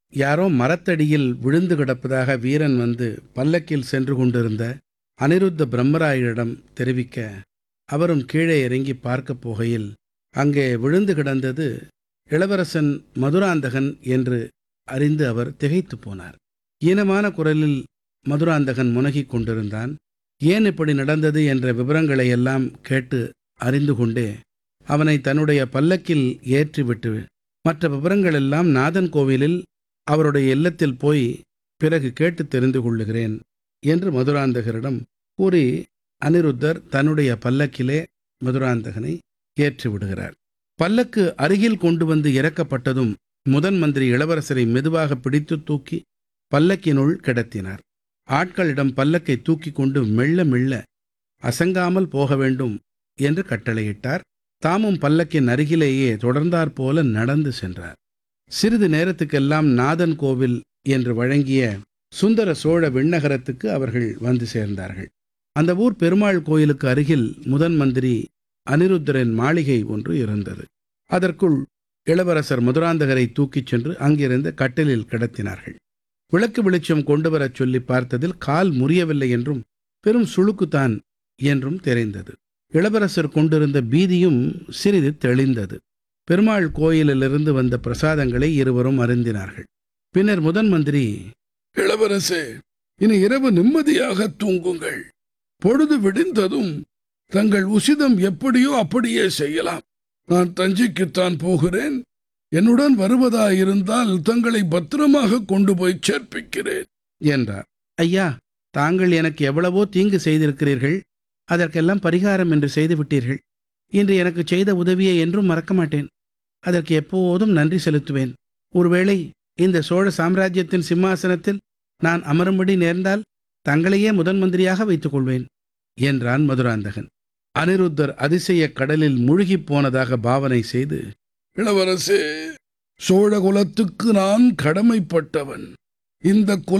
யாரோ மரத்தடியில் விழுந்து கிடப்பதாக வீரன் வந்து பல்லக்கில் சென்று கொண்டிருந்த அனிருத்த பிரம்மராயரிடம் தெரிவிக்க அவரும் கீழே இறங்கி பார்க்கப் போகையில் அங்கே விழுந்து கிடந்தது இளவரசன் மதுராந்தகன் என்று அறிந்து அவர் திகைத்துப் போனார் ஈனமான குரலில் மதுராந்தகன் முனகிக் கொண்டிருந்தான் ஏன் இப்படி நடந்தது என்ற விவரங்களை எல்லாம் கேட்டு அறிந்து கொண்டே அவனை தன்னுடைய பல்லக்கில் ஏற்றிவிட்டு மற்ற விவரங்களெல்லாம் நாதன் கோவிலில் அவருடைய இல்லத்தில் போய் பிறகு கேட்டு தெரிந்து கொள்ளுகிறேன் என்று மதுராந்தகரிடம் கூறி அனிருத்தர் தன்னுடைய பல்லக்கிலே மதுராந்தகனை ஏற்றி விடுகிறார் பல்லக்கு அருகில் கொண்டு வந்து இறக்கப்பட்டதும் முதன் மந்திரி இளவரசரை மெதுவாக பிடித்து தூக்கி பல்லக்கினுள் கிடத்தினார் ஆட்களிடம் பல்லக்கை தூக்கி கொண்டு மெல்ல மெல்ல அசங்காமல் போக வேண்டும் என்று கட்டளையிட்டார் தாமும் பல்லக்கின் அருகிலேயே தொடர்ந்தாற்போல நடந்து சென்றார் சிறிது நேரத்துக்கெல்லாம் நாதன் கோவில் என்று வழங்கிய சுந்தர சோழ விண்ணகரத்துக்கு அவர்கள் வந்து சேர்ந்தார்கள் அந்த ஊர் பெருமாள் கோயிலுக்கு அருகில் முதன் மந்திரி அனிருத்தரின் மாளிகை ஒன்று இருந்தது அதற்குள் இளவரசர் மதுராந்தகரை தூக்கிச் சென்று அங்கிருந்து கட்டிலில் கிடத்தினார்கள் விளக்கு வெளிச்சம் கொண்டு வரச் சொல்லி பார்த்ததில் கால் முறியவில்லை என்றும் பெரும் சுளுக்குத்தான் என்றும் தெரிந்தது இளவரசர் கொண்டிருந்த பீதியும் சிறிது தெளிந்தது பெருமாள் கோயிலிலிருந்து வந்த பிரசாதங்களை இருவரும் அருந்தினார்கள் பின்னர் முதன் மந்திரி இளவரசே இனி இரவு நிம்மதியாக தூங்குங்கள் பொழுது விடிந்ததும் தங்கள் உசிதம் எப்படியோ அப்படியே செய்யலாம் நான் தஞ்சைக்குத்தான் போகிறேன் என்னுடன் வருவதாயிருந்தால் தங்களை பத்திரமாக கொண்டு போய் சேர்ப்பிக்கிறேன் என்றார் ஐயா தாங்கள் எனக்கு எவ்வளவோ தீங்கு செய்திருக்கிறீர்கள் அதற்கெல்லாம் பரிகாரம் என்று செய்து விட்டீர்கள் இன்று எனக்கு செய்த உதவியை என்றும் மறக்க மாட்டேன் அதற்கு எப்போதும் நன்றி செலுத்துவேன் ஒருவேளை இந்த சோழ சாம்ராஜ்யத்தின் சிம்மாசனத்தில் நான் அமரும்படி நேர்ந்தால் தங்களையே முதன் மந்திரியாக வைத்துக் கொள்வேன் என்றான் மதுராந்தகன் அனிருத்தர் அதிசய கடலில் முழுகிப் போனதாக பாவனை செய்து இளவரசே சோழ குலத்துக்கு நான் கடமைப்பட்டவன் இந்த குல